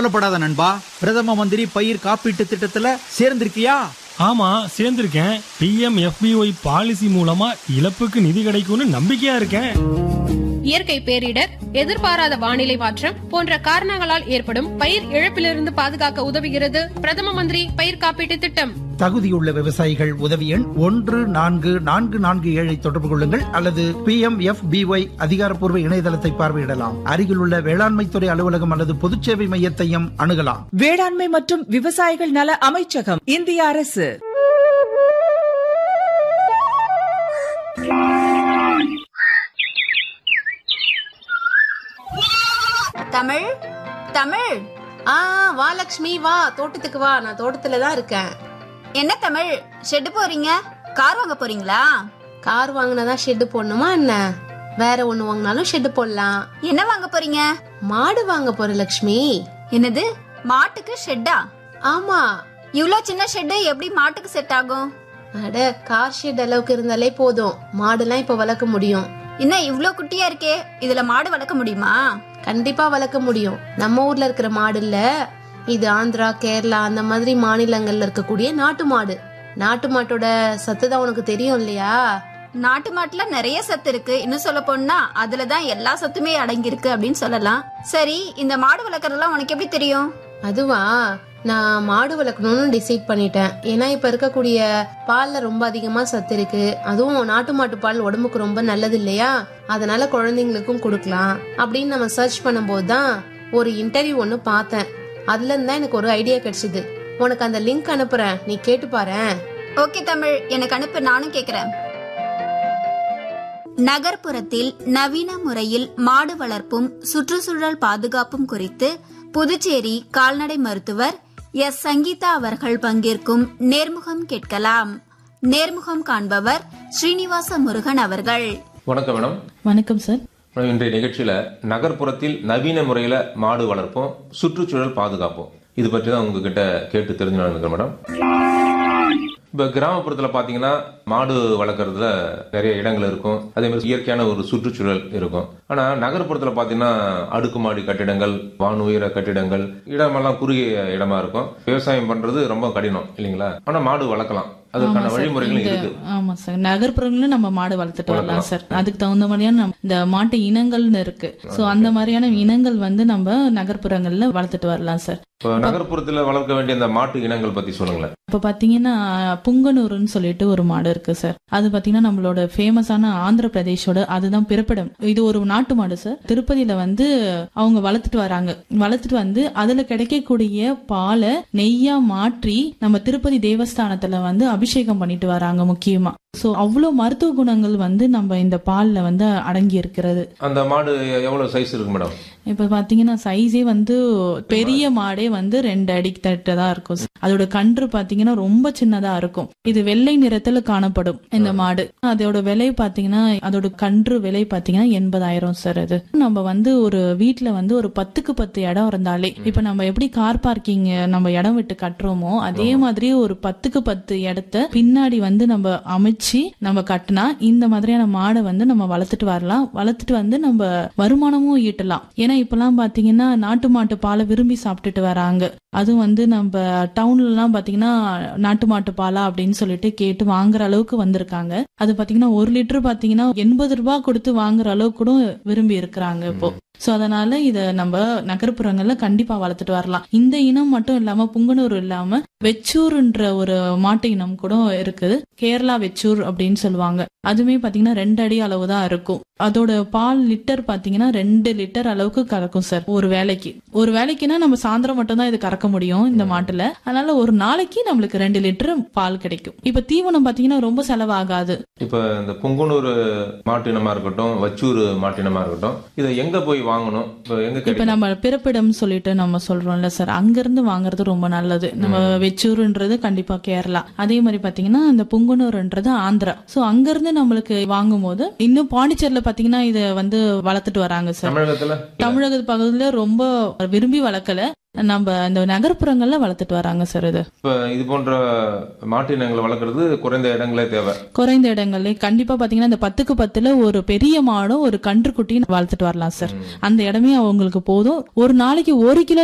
கவலைப்படாத நண்பா பிரதம மந்திரி பயிர் காப்பீட்டு திட்டத்துல சேர்ந்திருக்கியா ஆமா சேர்ந்திருக்கேன் பிஎம் எஃபிஒய் பாலிசி மூலமா இழப்புக்கு நிதி கிடைக்கும்னு நம்பிக்கையா இருக்கேன் இயற்கை பேரிடர் எதிர்பாராத வானிலை மாற்றம் போன்ற காரணங்களால் ஏற்படும் பயிர் இழப்பிலிருந்து பாதுகாக்க உதவுகிறது பிரதம மந்திரி பயிர் காப்பீட்டு திட்டம் தகுதியுள்ள விவசாயிகள் உதவி எண் ஒன்று நான்கு நான்கு நான்கு ஏழை தொடர்பு கொள்ளுங்கள் அல்லது பி எம் எஃப் பிஒய் அதிகாரப்பூர்வ இணையதளத்தை பார்வையிடலாம் அருகிலுள்ள வேளாண்மைத்துறை அலுவலகம் அல்லது பொதுச்சேவை மையத்தையும் அணுகலாம் வேளாண்மை மற்றும் விவசாயிகள் நல அமைச்சகம் இந்திய அரசு தமிழ் தமிழ் ஆ வா லட்சுமி வா தோட்டத்துக்கு வா நான் தோட்டத்துல தான் இருக்கேன் என்ன தமிழ் ஷெட்டு போறீங்க கார் வாங்க போறீங்களா கார் வாங்கினதான் ஷெட்டு போடணுமா என்ன வேற ஒண்ணு வாங்கினாலும் ஷெட்டு போடலாம் என்ன வாங்க போறீங்க மாடு வாங்க போற லட்சுமி என்னது மாட்டுக்கு ஷெட்டா ஆமா இவ்ளோ சின்ன ஷெட்டு எப்படி மாட்டுக்கு செட் ஆகும் அட கார் ஷெட் அளவுக்கு இருந்தாலே போதும் மாடுலாம் இப்ப வளர்க்க முடியும் என்ன இவ்ளோ குட்டியா இருக்கே இதுல மாடு வளர்க்க முடியுமா கண்டிப்பா வளர்க்க முடியும் நம்ம ஊர்ல இருக்கிற மாடு இல்ல இது ஆந்திரா கேரளா அந்த மாதிரி மாநிலங்கள்ல இருக்கக்கூடிய நாட்டு மாடு நாட்டு மாட்டோட சத்து தான் உனக்கு தெரியும் இல்லையா நாட்டு மாட்டுல நிறைய சத்து இருக்கு இன்னும் சொல்ல போனா அதுலதான் எல்லா சத்துமே அடங்கி இருக்கு அப்படின்னு சொல்லலாம் சரி இந்த மாடு வளர்க்கறதெல்லாம் உனக்கு எப்படி தெரியும் அதுவா நான் மாடு வளர்க்கணும்னு டிசைட் பண்ணிட்டேன் ஏன்னா இப்ப இருக்கக்கூடிய பால்ல ரொம்ப அதிகமா சத்து இருக்கு அதுவும் நாட்டு மாட்டு பால் உடம்புக்கு ரொம்ப நல்லது இல்லையா அதனால குழந்தைங்களுக்கும் கொடுக்கலாம் அப்படின்னு நம்ம சர்ச் பண்ணும்போது தான் ஒரு இன்டர்வியூ ஒன்னு பார்த்தேன் அதுல இருந்து தான் எனக்கு ஒரு ஐடியா கிடைச்சது உனக்கு அந்த லிங்க் அனுப்புறேன் நீ கேட்டு பாரேன் ஓகே தமிழ் எனக்கு அனுப்பு நானும் கேக்குறேன் நகர்ப்புறத்தில் நவீன முறையில் மாடு வளர்ப்பும் சுற்றுச்சூழல் பாதுகாப்பும் குறித்து புதுச்சேரி கால்நடை மருத்துவர் எஸ் சங்கீதா அவர்கள் பங்கேற்கும் நேர்முகம் கேட்கலாம் நேர்முகம் காண்பவர் ஸ்ரீனிவாச முருகன் அவர்கள் வணக்கம் மேடம் வணக்கம் சார் மேடம், இன்றைய நிகழ்ச்சியில நகர்ப்புறத்தில் நவீன முறையில மாடு வளர்ப்போம் சுற்றுச்சூழல் பாதுகாப்போம் இது பற்றி தான் உங்ககிட்ட கேட்டு தெரிஞ்சு இருக்கேன் மேடம் இப்ப கிராமப்புறத்துல பாத்தீங்கன்னா மாடு வளர்க்கறதுல நிறைய இடங்கள் இருக்கும் அதே மாதிரி இயற்கையான ஒரு சுற்றுச்சூழல் இருக்கும் ஆனா நகர்ப்புறத்துல பாத்தீங்கன்னா அடுக்குமாடி கட்டிடங்கள் வான் உயர கட்டிடங்கள் இடமெல்லாம் குறுகிய இடமா இருக்கும் விவசாயம் பண்றது ரொம்ப கடினம் இல்லைங்களா ஆனா மாடு வளர்க்கலாம் அதுக்கான ஆமா சார். வழிமுறைகளும் இந்த- இருக்கு ஆமா சார் நகர்ப்புறங்களும் நம்ம மாடு வளர்த்துட்டு வரலாம் வளர்க்கலாம். சார் அதுக்கு தகுந்த மாதிரியான நம்ம- இந்த மாட்டு இனங்கள்னு இருக்கு சோ அந்த மாதிரியான இனங்கள் வந்து நம்ம நகர்ப்புறங்கள்ல வளர்த்துட்டு வரலாம் சார் இப்போ நகர்ப்புறத்துல வளர்க்க வேண்டிய இந்த மாட்டு இனங்கள் பத்தி சொல்லுங்களேன் இப்ப பாத்தீங்கன்னா புங்கனூர்னு சொல்லிட்டு ஒரு மாடு இருக்கு சார் அது பாத்தீங்கன்னா நம்மளோட ஃபேமஸான ஆந்திர பிரதேஷோட அதுதான் பிறப்பிடம் இது ஒரு நாட்டு மாடு சார் திருப்பதியில வந்து அவங்க வளர்த்துட்டு வராங்க வளர்த்துட்டு வந்து அதுல கிடைக்கக்கூடிய பாலை நெய்யா மாற்றி நம்ம திருப்பதி தேவஸ்தானத்துல வந்து அபிஷேகம் பண்ணிட்டு வராங்க முக்கியமா சோ அவ்வளவு மருத்துவ குணங்கள் வந்து நம்ம இந்த பால்ல வந்து அடங்கி இருக்கிறது அந்த மாடு எவ்வளவு சைஸ் இருக்கு மேடம் இப்ப பாத்தீங்கன்னா சைஸே வந்து பெரிய மாடே வந்து ரெண்டு அடி தட்டு தான் இருக்கும் sir. அதோட கன்று பாத்தீங்கன்னா ரொம்ப சின்னதா இருக்கும் இது வெள்ளை நிறத்துல காணப்படும் இந்த மாடு அதோட விலை பாத்தீங்கன்னா அதோட கன்று விலை பாத்தீங்கன்னா எண்பதாயிரம் சார் அது நம்ம வந்து ஒரு வீட்ல வந்து ஒரு பத்துக்கு பத்து இடம் இருந்தாலே இப்ப நம்ம எப்படி கார் பார்க்கிங் நம்ம இடம் விட்டு கட்டுறோமோ அதே மாதிரி ஒரு பத்துக்கு பத்து இடத்த பின்னாடி வந்து நம்ம அமைச்சு நம்ம கட்டினா இந்த மாதிரியான மாடை வந்து நம்ம வளர்த்துட்டு வரலாம் வளர்த்துட்டு வந்து நம்ம வருமானமும் ஈட்டலாம் ஏன்னா இப்பெல்லாம் பாத்தீங்கன்னா நாட்டு மாட்டு பாலை விரும்பி சாப்பிட்டுட்டு வராங்க அதுவும் வந்து நம்ம டவுன்ல எல்லாம் பாத்தீங்கன்னா நாட்டு மாட்டு பாலா அப்படின்னு சொல்லிட்டு கேட்டு வாங்குற அளவுக்கு வந்திருக்காங்க அது பாத்தீங்கன்னா ஒரு லிட்டர் பாத்தீங்கன்னா எண்பது ரூபாய் கொடுத்து வாங்குற அளவுக்கு கூட விரும்பி இருக்கிறாங்க இப்போ சோ அதனால இத நம்ம நகர்ப்புறங்கள்ல கண்டிப்பா வளர்த்துட்டு வரலாம் இந்த இனம் மட்டும் இல்லாம புங்கனூர் இல்லாம வெச்சூர்ன்ற ஒரு மாட்டு இனம் கூட இருக்குது கேரளா வெச்சூர் அப்படின்னு சொல்லுவாங்க அதுவுமே பாத்தீங்கன்னா ரெண்டு அடி அளவு தான் இருக்கும் அதோட பால் லிட்டர் பாத்தீங்கன்னா ரெண்டு லிட்டர் அளவுக்கு கறக்கும் சார் ஒரு வேலைக்கு ஒரு வேலைக்குன்னா நம்ம சாயந்தரம் மட்டும் தான் இது கறக்க முடியும் இந்த மாட்டுல அதனால ஒரு நாளைக்கு நம்மளுக்கு ரெண்டு லிட்டர் பால் கிடைக்கும் இப்ப தீவனம் பாத்தீங்கன்னா ரொம்ப செலவாகாது இப்ப இந்த புங்குனூர் மாட்டினமா இருக்கட்டும் வச்சூர் மாட்டினமா இருக்கட்டும் இதை எங்க போய் வாங்கணும் இப்ப எங்க இப்ப கிடைக்கும் நம்ம பிறப்பிடம் சொல்லிட்டு நம்ம சொல்றோம்ல சார் அங்க இருந்து வாங்குறது ரொம்ப நல்லது நம்ம வெச்சூருன்றது கண்டிப்பா கேரளா அதே மாதிரி பாத்தீங்கன்னா இந்த புங்குனூர்ன்றது ஆந்திரா சோ அங்க இருந்து நம்மளுக்கு வாங்கும் போது இன்னும் பாண்டிச்சேரியில பாத்தீங்கன்னா இத வந்து வளர்த்துட்டு வராங்க சார் தமிழகத்துல தமிழக பகுதியில ரொம்ப விரும்பி வளர்க்கல நம்ம இந்த நகர்ப்புறங்கள்ல வளர்த்துட்டு வராங்க சார் இது இப்ப இது போன்ற மாட்டினங்களை வளர்க்கறது குறைந்த இடங்களே தேவை குறைந்த இடங்கள்ல கண்டிப்பா பாத்தீங்கன்னா இந்த பத்துக்கு பத்துல ஒரு பெரிய மாடும் ஒரு கன்றுக்குட்டியும் வளர்த்துட்டு வரலாம் சார் அந்த இடமே அவங்களுக்கு போதும் ஒரு நாளைக்கு ஒரு கிலோ